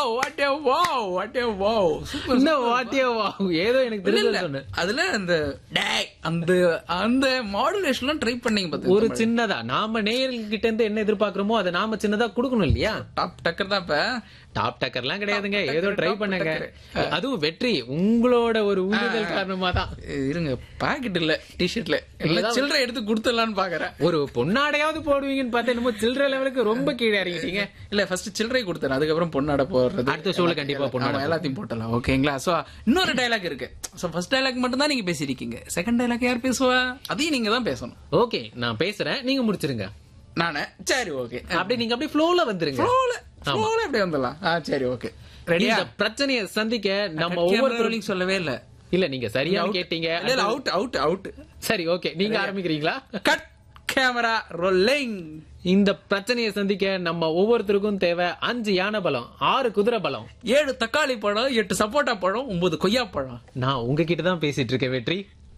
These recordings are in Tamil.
Wow what a wow what a wow super இந்த வாட்டியோ ஏதோ எனக்கு இல்ல, தெரியல இல்ல. சொன்னேன் அதுல அந்த டேய் அந்த அந்த மாடுலேஷன்லாம் ட்ரை பண்ணீங்க பாத்தீங்க ஒரு சின்னதா நாம நேயர்கள் கிட்ட இருந்து என்ன எதிர்பார்க்கிறோமோ அதை நாம சின்னதா கொடுக்கணும் இல்லையா டாப் டக்கர் தான் இப்ப டாப் டக்கர்லாம் கிடையாதுங்க Top ஏதோ tucker, ட்ரை top பண்ணுங்க tucker. அதுவும் வெற்றி உங்களோட ஒரு ஊழிதல் காரணமா தான் இருங்க பாக்கெட் இல்ல டிஷர்ட்ல இல்ல சில்லறை எடுத்து கொடுத்துடலாம்னு பாக்குறேன் ஒரு பொண்ணாடையாவது போடுவீங்கன்னு பார்த்தா என்னமோ சில்லற லெவலுக்கு ரொம்ப கீழே இறங்கிட்டீங்க இல்ல ஃபர்ஸ்ட் சில்லறை கொடுத்தேன் அதுக்கப்புறம் பொண்ணாட போடுறது அடுத்த ஷோல கண்டிப்பா பொண்ணாடை ஆமா, எல்லாத்தையும் போட்டலாம் ஓகேங்களா சோ இன்னொரு டைலாக் இருக்கு சோ ஃபர்ஸ்ட் டைலாக் மட்டும் தான் நீங்க பேசிருக்கீங்க செகண்ட் டைலாக் யார் பேசுவா அதையும் நீங்க தான் பேசணும் ஓகே நான் பேசுறேன் நீங்க முடிச்சிருங்க நானே சரி ஓகே அப்படியே நீங்க அப்படியே ஃப்ளோல வந்துருங்க ஃப்ளோல ஃப்ளோல எப்படி வந்துடலாம் ஆ சரி ஓகே ரெடியா இந்த பிரச்சனையை சந்திக்க நம்ம ஒவ்வொரு ஒவ்வொரு சொல்லவே இல்ல இல்ல நீங்க சரியா கேட்டீங்க இல்ல இல்ல அவுட் அவுட் அவுட் சரி ஓகே நீங்க ஆரம்பிக்கிறீங்களா கட் கேமரா ரொல்லிங் இந்த பிரச்சனையை சந்திக்க நம்ம ஒவ்வொருத்தருக்கும் தேவை அஞ்சு யானை பலம் ஆறு குதிரை பலம் ஏழு தக்காளி பழம் எட்டு சப்போட்டா பழம் ஒன்பது கொய்யா பழம் நான் உங்ககிட்ட தான் பேசிட்டு இருக்கேன் வெற்றி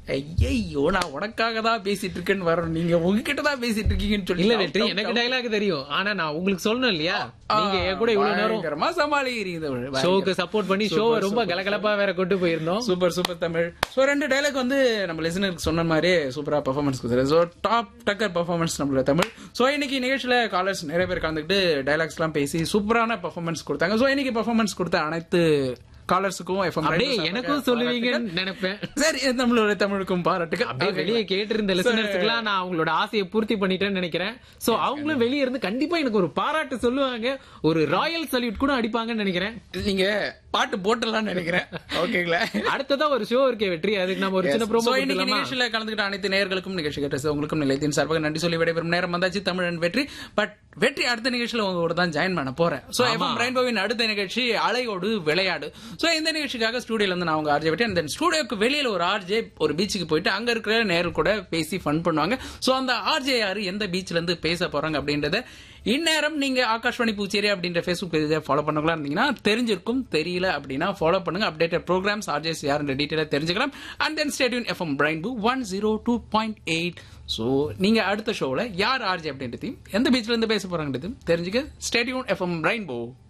ஐயோ நான் உனக்காக தான் பேசிட்டு இருக்கேன்னு வரோம் நீங்க உங்ககிட்ட தான் பேசிட்டு இருக்கீங்கன்னு சொல்லி இல்ல வெற்றி எனக்கு டைலாக் தெரியும் ஆனா நான் உங்களுக்கு சொல்லணும் இல்லையா நீங்க என் கூட இவ்வளவு நேரம் பயங்கரமா சமாளிக்கிறீங்க ஷோக்கு சப்போர்ட் பண்ணி ஷோவை ரொம்ப கலகலப்பா வேற கொண்டு போயிருந்தோம் சூப்பர் சூப்பர் தமிழ் சோ ரெண்டு டைலாக் வந்து நம்ம லிசனருக்கு சொன்ன மாதிரி சூப்பரா பெர்ஃபார்மன்ஸ் கொடுத்துரு சோ டாப் டக்கர் பெர்ஃபார்மன்ஸ் நம்மளோட தமிழ் சோ இன்னைக்கு நிகழ்ச்சியில காலர்ஸ் நிறைய பேர் கலந்துக்கிட்டு டைலாக்ஸ் எல்லாம் பேசி சூப்பரான பெர்ஃபார்மன்ஸ் கொடுத்தாங்க சோ இன்னைக்கு பெர்ஃபார்மன்ஸ் கொடுத்த அனைத்து காலர்ஸுக்கும் எஃப்எம் அப்படியே எனக்கும் சொல்லுவீங்கன்னு நினைப்பேன் சரி நம்மளோட தமிழுக்கும் பாராட்டுகள் அப்படியே வெளியே கேட்டிருந்த லிசனர்ஸ்க்குலாம் நான் அவங்களோட ஆசையை பூர்த்தி பண்ணிட்டேன்னு நினைக்கிறேன் சோ அவங்களும் வெளியே இருந்து கண்டிப்பா எனக்கு ஒரு பாராட்டு சொல்லுவாங்க ஒரு ராயல் சல்யூட் கூட அடிப்பாங்கன்னு நினைக்கிறேன் நீங்க பாட்டு போட்டலாம்னு நினைக்கிறேன் ஓகேங்களா அடுத்ததா ஒரு ஷோ இருக்கே வெற்றி அதுக்கு நம்ம ஒரு சின்ன So, ப்ரோமோ இன்னைக்கு நிகழ்ச்சியில கலந்துக்கிட்ட அனைத்து நேயர்களுக்கும் நிகழ்ச்சி கேட்ட உங்களுக்கும் நிலையத்தின் சார்பாக நன்றி சொல்லி விடைபெறும் நேரம் வந்தாச்சு தமிழன் வெற்றி பட் வெற்றி அடுத்த நிகழ்ச்சியில உங்க கூட தான் ஜாயின் பண்ண போறேன் சோ எஃப்எம் ரெயின்போவின் அடுத்த நிகழ்ச்சி அலையோடு விளையாடு சோ இந்த நிகழ்ச்சிக்காக ஸ்டூடியோல இருந்து நான் உங்க ஆர்ஜே வெட்டி அந்த ஸ்டூடியோக்கு வெளியில ஒரு ஆர்ஜே ஒரு பீச்சுக்கு போயிட்டு அங்க இருக்கிற நேரில் கூட பேசி ஃபன் பண்ணுவாங்க சோ அந்த ஆர்ஜே யாரு எந்த பீச்ல இருந்து பேச போறாங்க அப்படின்றத இந்நேரம் நீங்க ஆகாஷ்வாணி பூச்சேரி அப்படின்ற ஃபேஸ்புக் பேஜை ஃபாலோ பண்ணலாம் இருந்தீங்கன்னா தெரிஞ்சிருக்கும் தெரியல அப்படின்னா ஃபாலோ பண்ணுங்க அப்டேட்டட் ப்ரோக்ராம்ஸ் ஆர்ஜேஸ் யாருன்ற டீட்டெயிலாக தெரிஞ்சுக்கலாம் அண்ட் தென் ஸ்டேடியூன் எஃப்எம் பிரைன் பூ one zero two point eight so நீங்க அடுத்த ஷோவில் யார் ஆர்ஜே அப்படின்றதையும் எந்த பீச்ல இருந்து பேச போறாங்கன்றதையும் தெரிஞ்சுக்க ஸ்டேடியூன் எஃப்எம் பிரைன் பூ